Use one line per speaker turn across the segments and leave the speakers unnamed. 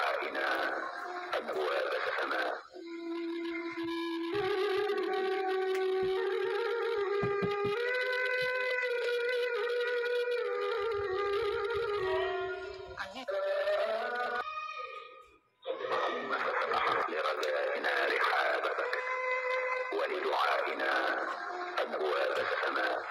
ولدعائنا أبواب السماء اللهم افتح لرجائنا رحابك ولدعائنا أبواب السماء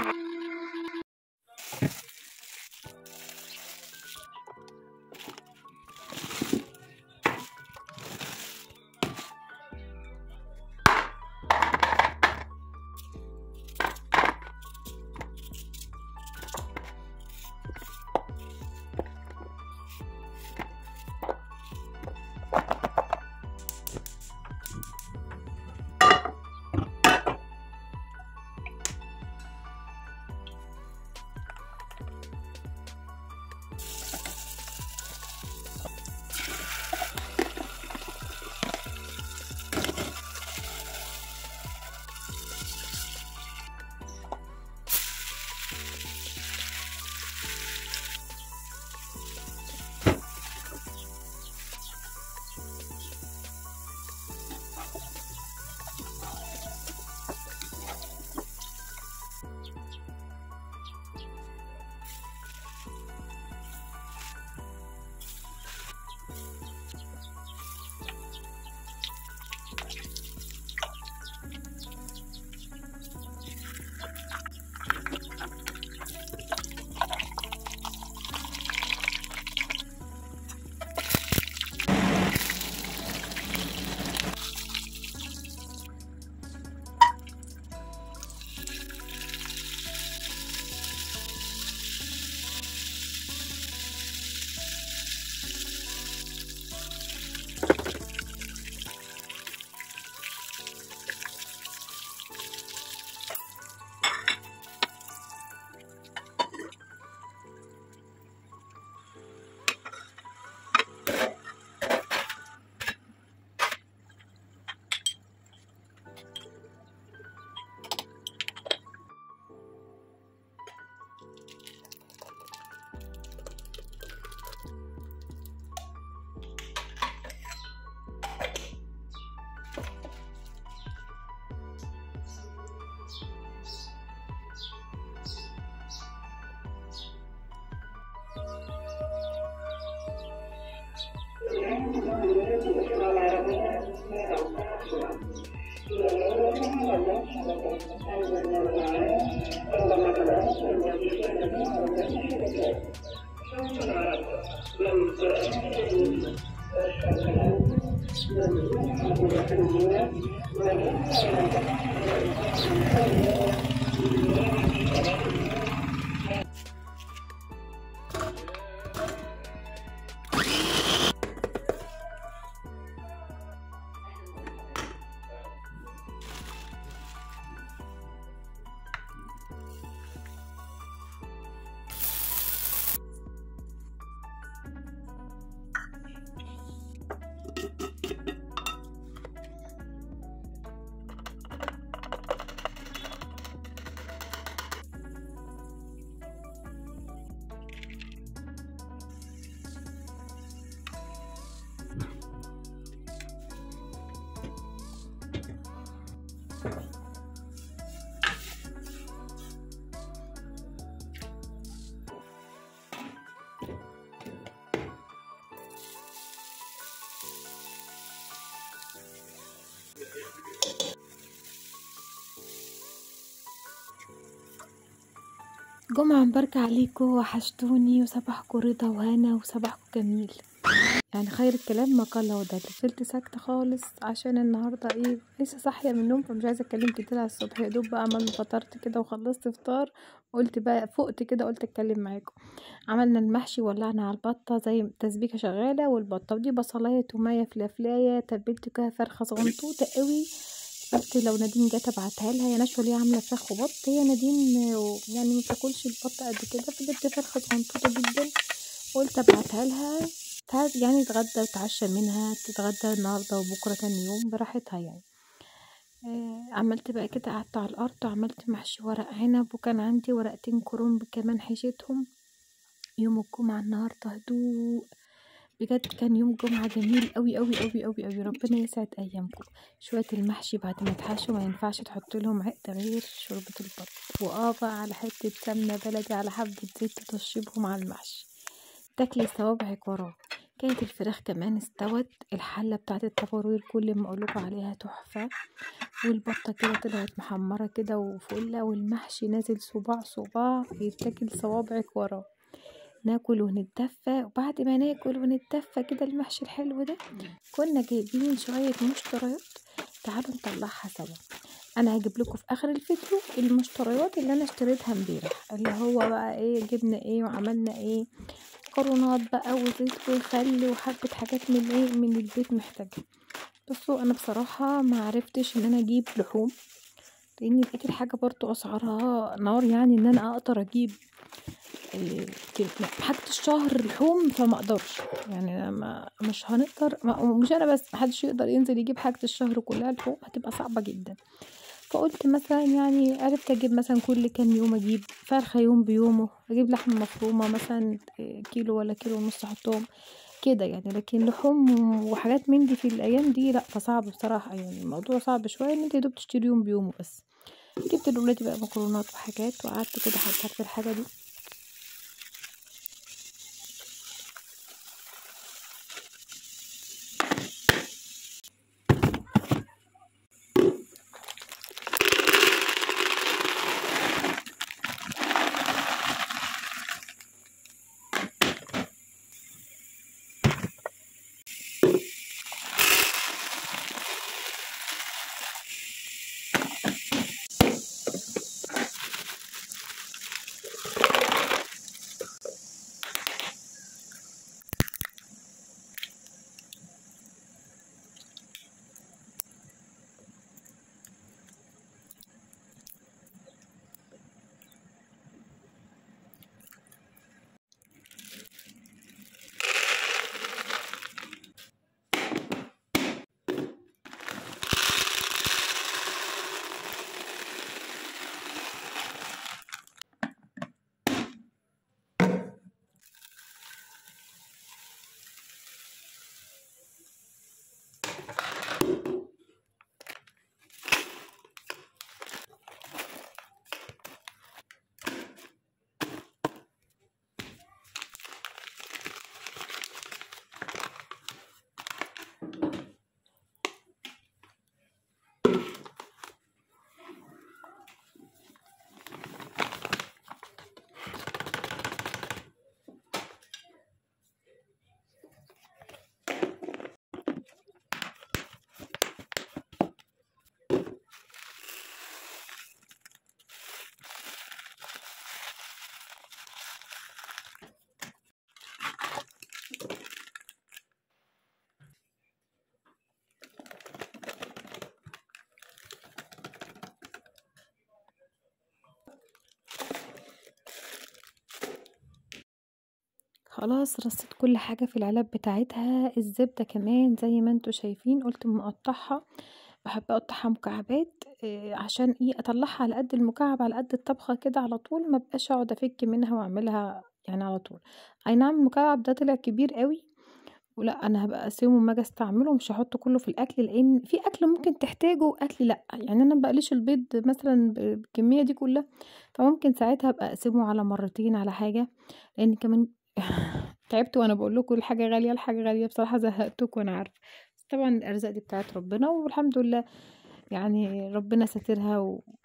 جمعة مباركة عليكم وحشتوني وصباحكم رضا وهنا وصباحكم جميل يعني خير الكلام ما قل ودل فضلت ساكتة خالص عشان النهاردة ايه لسه صاحية من النوم فمش عايزة اتكلم كتير على الصبح يا دوب بقى عملنا فطرت كده وخلصت فطار قلت بقى فقت كده قلت اتكلم معاكم عملنا المحشي ولعنا على البطة زي التسبيكة شغالة والبطة ودي بصلاية تومية فلافلاية تبلت كده فرخة صغنطوطة قوي قلت لو نادين جت ابعتها لها هي نشوى ليه عامله فراخ وبط هي نادين يعني ما بتاكلش البط قد كده فجبت فرخه صغنطوطه جدا قلت ابعتها لها تعال يعني تتغدى وتعشى منها تتغدى النهارده وبكره تاني يوم براحتها يعني آه عملت بقى كده قعدت على الارض وعملت محشي ورق عنب وكان عندي ورقتين كرنب كمان حشيتهم يوم الجمعة النهاردة هدوء بجد كان يوم جمعة جميل أوي أوي أوي أوي أوي ربنا يسعد أيامكم شوية المحشي بعد ما يتحشوا ما ينفعش تحط لهم عقد غير شوربة البط وآه بقى على حتة سمنة بلدي على حبة زيت تطشبهم على المحشي تاكلي صوابعك وراه كانت الفراخ كمان استوت الحلة بتاعت التبروير كل ما أقولكوا عليها تحفة والبطة كده طلعت محمرة كده وفلة والمحشي نازل صباع صباع يتاكل صوابعك وراه ناكل ونتدفى وبعد ما ناكل ونتدفى كده المحشي الحلو ده كنا جايبين شوية مشتريات تعالوا نطلعها سوا انا هجيب لكم في اخر الفيديو المشتريات اللي انا اشتريتها امبارح اللي هو بقى ايه جبنا ايه وعملنا ايه مكرونات بقى وزيت وخل وحبة حاجات من ايه من البيت محتاجة بصوا انا بصراحة ما عرفتش ان انا اجيب لحوم لان لقيت الحاجة برضو اسعارها نار يعني ان انا اقدر اجيب إيه كده حاجة الشهر لحوم فما اقدرش يعني أنا ما مش هنقدر ما مش انا بس محدش يقدر ينزل يجيب حاجة الشهر كلها لحوم هتبقى صعبة جدا فقلت مثلا يعني عرفت اجيب مثلا كل كام يوم اجيب فرخة يوم بيومه اجيب لحمة مفرومة مثلا كيلو ولا كيلو ونص احطهم كده يعني لكن لحوم وحاجات من دي في الايام دي لا فصعب بصراحة يعني الموضوع صعب شوية ان انت دوب تشتري يوم بيومه بس جبت لولادي بقى مكرونات وحاجات وقعدت كده حطيت في الحاجة دي خلاص رصيت كل حاجة في العلب بتاعتها الزبدة كمان زي ما انتوا شايفين قلت مقطعها بحب اقطعها مكعبات إيه عشان ايه اطلعها على قد المكعب على قد الطبخة كده على طول ما بقاش اقعد افك منها واعملها يعني على طول اي نعم المكعب ده طلع كبير قوي ولا انا هبقى اقسمه اما اجي استعمله مش هحطه كله في الاكل لان في اكل ممكن تحتاجه واكل لا يعني انا مبقليش البيض مثلا بالكميه دي كلها فممكن ساعتها ابقى اقسمه على مرتين على حاجه لان كمان تعبت وانا بقول لكم الحاجه غاليه الحاجه غاليه بصراحه زهقتكم وانا عارفه بس طبعا الارزاق دي بتاعت ربنا والحمد لله يعني ربنا ساترها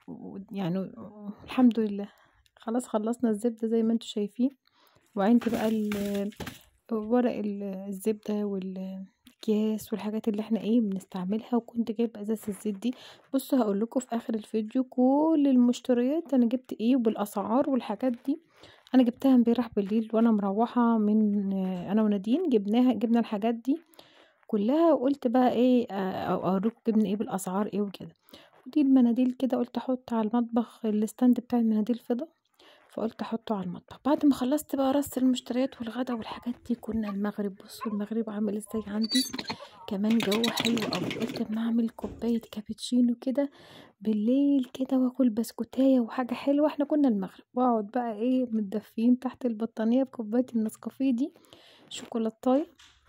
ويعني و... الحمد لله خلاص خلصنا الزبده زي ما انتم شايفين وعندي بقى ورق الزبده والاكياس والحاجات اللي احنا ايه بنستعملها وكنت جايبه ازازه الزيت دي بصوا هقول لكم في اخر الفيديو كل المشتريات انا جبت ايه وبالاسعار والحاجات دي انا جبتها امبارح بالليل وانا مروحه من انا ونادين جبناها جبنا الحاجات دي كلها وقلت بقى ايه اوريكم جبنا ايه بالاسعار ايه وكده ودي المناديل كده قلت احط على المطبخ الستاند بتاع المناديل فضه فقلت احطه على المطبخ بعد ما خلصت بقى رص المشتريات والغدا والحاجات دي كنا المغرب بصوا المغرب عامل ازاي عندي كمان جو حلو قوي قلت اما اعمل كوبايه كابتشينو كده بالليل كده واكل بسكوتايه وحاجه حلوه احنا كنا المغرب واقعد بقى ايه متدفيين تحت البطانيه بكوبايه النسكافيه دي شوكولاتايه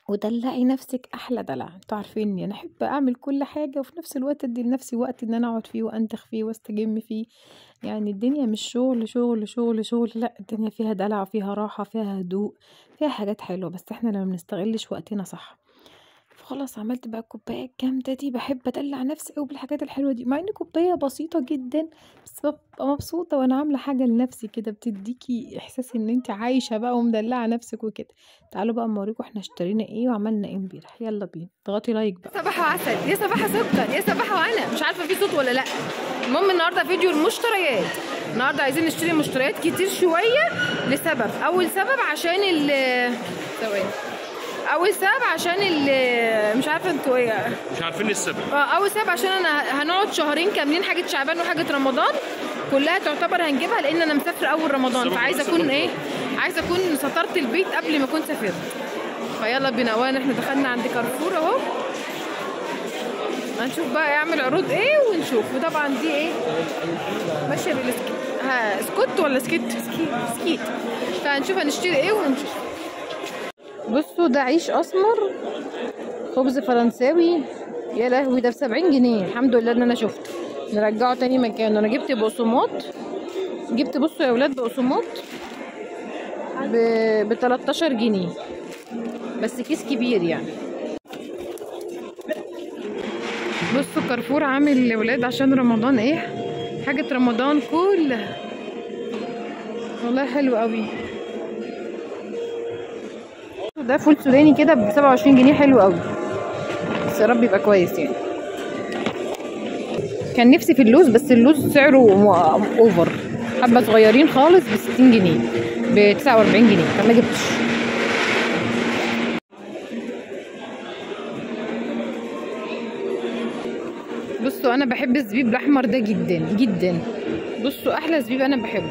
ودلعي نفسك احلى دلع انتوا عارفيني انا احب اعمل كل حاجه وفي نفس الوقت ادي لنفسي وقت ان انا اقعد فيه وانتخ فيه واستجم فيه يعني الدنيا مش شغل شغل شغل شغل لا الدنيا فيها دلع فيها راحه فيها هدوء فيها حاجات حلوه بس احنا لما بنستغلش وقتنا صح فخلاص عملت بقى الكوبايه الجامده دي بحب ادلع نفسي قوي بالحاجات الحلوه دي مع ان كوبايه بسيطه جدا بس ببقى مبسوطه وانا عامله حاجه لنفسي كده بتديكي احساس ان انت عايشه بقى ومدلعه نفسك وكده تعالوا بقى اما اوريكم احنا اشترينا ايه وعملنا ايه امبارح يلا بينا اضغطي لايك بقى
صباح وعسل يا صباح سكر يا صباح وانا مش عارفه في صوت ولا لا المهم النهارده فيديو المشتريات النهارده عايزين نشتري مشتريات كتير شويه لسبب اول سبب عشان ال ثواني اول سبب عشان ال مش عارفه انتوا ايه
مش عارفين السبب
اه اول سبب عشان انا هنقعد شهرين كاملين حاجه شعبان وحاجه رمضان كلها تعتبر هنجيبها لان انا مسافره اول رمضان
السبب
فعايزه
بس
اكون
برضه.
ايه عايزه اكون سطرت البيت قبل ما اكون سافرت فيلا بينا اولا احنا دخلنا عند كارفور اهو هنشوف بقى يعمل عروض ايه ونشوف وطبعا دي ايه ماشيه بالسكيت ها سكوت ولا سكيت سكيت سكيت فهنشوف هنشتري ايه ونشوف بصوا ده عيش اسمر خبز فرنساوي يا لهوي ده ب 70 جنيه الحمد لله ان انا شفته نرجعه تاني مكانه انا جبت بقسماط جبت بصوا يا ولاد بقسماط ب ب 13 جنيه بس كيس كبير يعني بصوا كارفور عامل لولاد عشان رمضان ايه حاجة رمضان كلها والله حلو قوي ده فول سوداني كده ب 27 جنيه حلو قوي بس يا رب يبقى كويس يعني كان نفسي في اللوز بس اللوز سعره م- اوفر حبه صغيرين خالص ب 60 جنيه ب 49 جنيه فما جبتش بصوا انا بحب الزبيب الاحمر ده جدا جدا بصوا احلى زبيب انا بحبه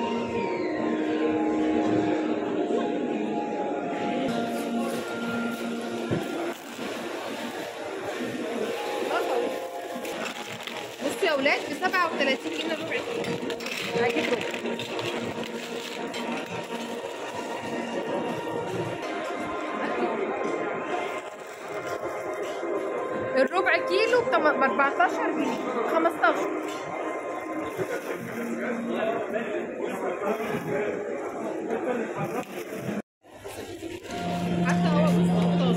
بصوا يا اولاد ب 37 جنيه ربع كيلو هجيب ربع الربع كيلو ب 14 جنيه 15 حتى هو بصوا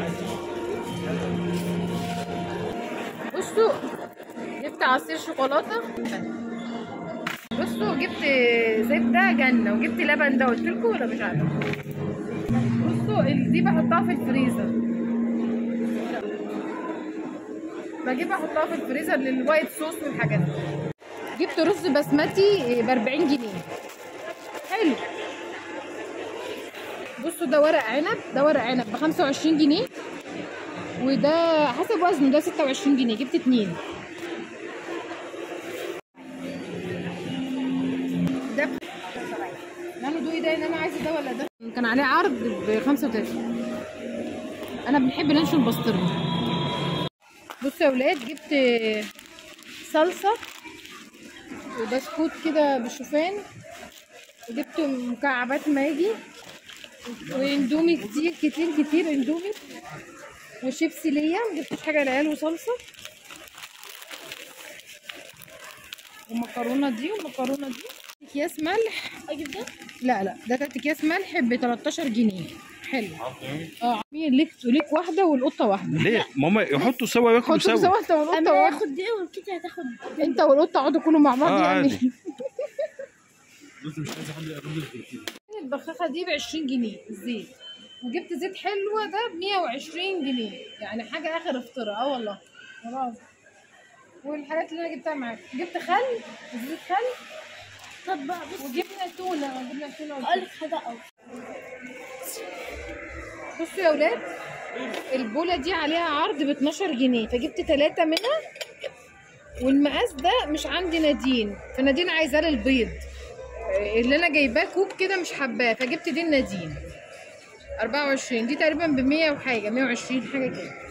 16 بصوا جبت عصير شوكولاته بصوا جبت زبده جنه وجبت لبن ده قلت لكم ولا مش عارفه بصوا ال- دي بحطها في الفريزر بجيبها احطها في الفريزر للوايت صوص والحاجات دي جبت رز بسمتي ب 40 جنيه حلو بصوا ده ورق عنب ده ورق عنب ب 25 جنيه وده حسب وزنه ده 26 جنيه جبت اتنين ده نانو دوي ده ان انا عايزه ده ولا ده كان عليه عرض ب 35 انا بنحب ننشر البسطرمه بصوا يا ولاد جبت صلصه وبسكوت كده بالشوفان وجبت مكعبات ماجي واندومي كتير كتير كتير اندومي وشيبسي ليا مجبتش حاجه للعيال وصلصه والمكرونه دي والمكرونه دي اكياس ملح
اجيب ده
لا لا ده تلات اكياس ملح ب 13 جنيه حلو اه مين ليك ليك واحده والقطه واحده
ليه ماما يحطوا سوا وياكلوا
حطوا
سوا
سوا انت والقطه
اما
واحده
هاخد دي والكيكه هتاخد
انت والقطه اقعدوا كلوا مع بعض
آه،
يعني
عادي.
البخاخه دي ب 20 جنيه الزيت وجبت زيت حلوه ده ب 120 جنيه يعني حاجه اخر افتراء اه والله خلاص والحاجات اللي انا جبتها معاك جبت خل زيت خل
طب بقى بص
وجبنا تونه جبنا تونه
اقول لك حاجه أو.
بصوا يا ولاد البولة دي عليها عرض ب 12 جنيه فجبت ثلاثة منها والمقاس ده مش عندي نادين فنادين عايزاه للبيض اللي انا جايباه كوب كده مش حباه فجبت دي النادين 24 دي تقريبا ب 100 وحاجه 120 حاجه كده